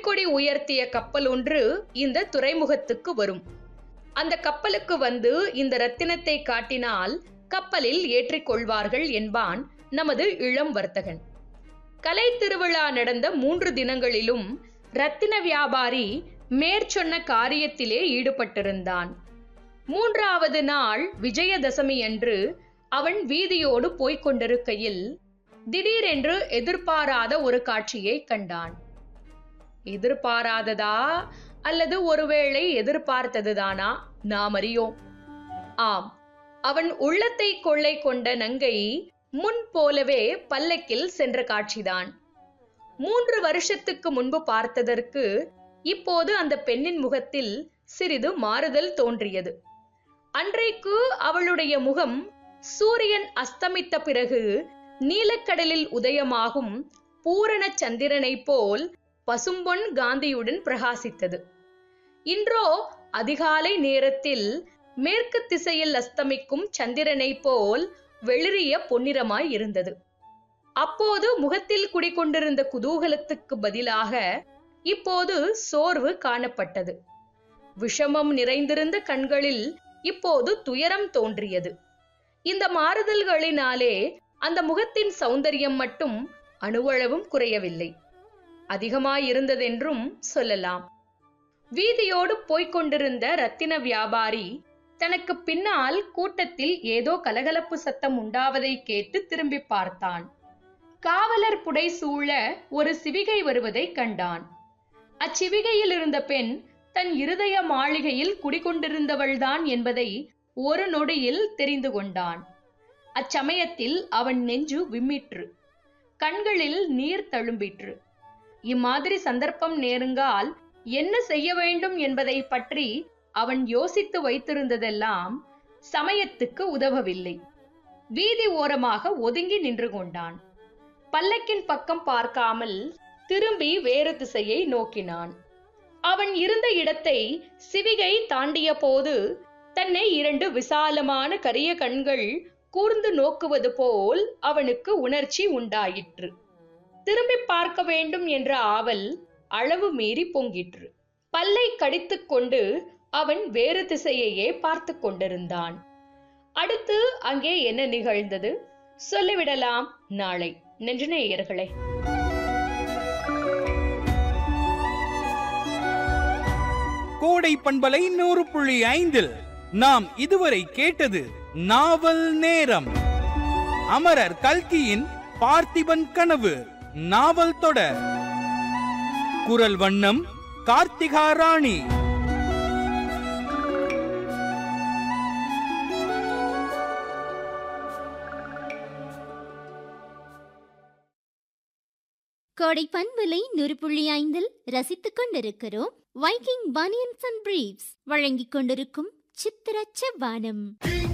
புலிக்கொடி உயர்த்திய கப்பல் ஒன்று இந்த துறைமுகத்துக்கு வரும் அந்த கப்பலுக்கு வந்து இந்த ரத்தினத்தை காட்டினால் கப்பலில் ஏற்றிக்கொள்வார்கள் என்பான் நமது இளம் வர்த்தகன் கலை திருவிழா நடந்த மூன்று தினங்களிலும் ரத்தின வியாபாரி மேற்சொன்ன காரியத்திலே ஈடுபட்டிருந்தான் மூன்றாவது நாள் விஜயதசமி அன்று அவன் வீதியோடு போய்க் கொண்டிருக்கையில் திடீரென்று எதிர்பாராத ஒரு காட்சியை கண்டான் எதிர்பாராததா அல்லது ஒருவேளை எதிர்பார்த்ததுதானா நாம் அறியோம் ஆம் அவன் உள்ளத்தை கொள்ளை கொண்ட நங்கை முன் போலவே பல்லக்கில் சென்ற காட்சிதான் மூன்று வருஷத்துக்கு முன்பு பார்த்ததற்கு இப்போது அந்த பெண்ணின் முகத்தில் சிறிது மாறுதல் தோன்றியது அன்றைக்கு அவளுடைய முகம் சூரியன் அஸ்தமித்த பிறகு நீலக்கடலில் உதயமாகும் பூரண சந்திரனைப் போல் பசும்பொன் காந்தியுடன் பிரகாசித்தது இன்றோ அதிகாலை நேரத்தில் மேற்கு திசையில் அஸ்தமிக்கும் சந்திரனைப் போல் வெளிரிய பொன்னிறமாய் இருந்தது அப்போது முகத்தில் குடிகொண்டிருந்த குதூகலத்துக்கு பதிலாக இப்போது சோர்வு காணப்பட்டது விஷமம் நிறைந்திருந்த கண்களில் இப்போது துயரம் தோன்றியது இந்த மாறுதல்களினாலே அந்த முகத்தின் சௌந்தரியம் மட்டும் அணுவளவும் குறையவில்லை அதிகமாயிருந்ததென்றும் சொல்லலாம் வீதியோடு போய்க் கொண்டிருந்த ரத்தின வியாபாரி தனக்கு பின்னால் கூட்டத்தில் ஏதோ கலகலப்பு சத்தம் உண்டாவதை கேட்டு திரும்பி பார்த்தான் காவலர் புடை சூழ ஒரு சிவிகை வருவதை கண்டான் அச்சிவிகையில் இருந்த பெண் தன் இருதய மாளிகையில் குடிகொண்டிருந்தவள்தான் என்பதை ஒரு நொடியில் தெரிந்து கொண்டான் அச்சமயத்தில் அவன் நெஞ்சு விம்மிற்று கண்களில் நீர் தழும்பிற்று இம்மாதிரி சந்தர்ப்பம் நேருங்கால் என்ன செய்ய வேண்டும் என்பதை பற்றி அவன் யோசித்து வைத்திருந்ததெல்லாம் சமயத்துக்கு உதவவில்லை வீதி ஓரமாக ஒதுங்கி நின்று கொண்டான் பல்லக்கின் பக்கம் பார்க்காமல் திரும்பி வேறு திசையை நோக்கினான் அவன் இருந்த இடத்தை சிவிகை தாண்டிய போது தன்னை இரண்டு விசாலமான கரிய கண்கள் கூர்ந்து நோக்குவது போல் அவனுக்கு உணர்ச்சி உண்டாயிற்று திரும்பி பார்க்க வேண்டும் என்ற ஆவல் அளவு மீறி பொங்கிற்று பல்லை கடித்துக் கொண்டு அவன் வேறு திசையையே பார்த்து கொண்டிருந்தான் அடுத்து அங்கே என்ன நிகழ்ந்தது சொல்லிவிடலாம் நாளை நெஞ்சநேயர்களே கோடை பண்பலை நூறு புள்ளி ஐந்தில் நாம் இதுவரை கேட்டது நாவல் நேரம் அமரர் கல்கியின் பார்த்திபன் கனவு நாவல் தொடர் குரல் வண்ணம் கார்த்திகா ராணி கோடை பண்பலை நூறு புள்ளி ஐந்தில் ரசித்துக் கொண்டிருக்கிறோம் வைக்கிங் பனியன்ஸ் அண்ட் பிரீவ்ஸ் வழங்கிக் கொண்டிருக்கும் சித்திர செவ்வானம்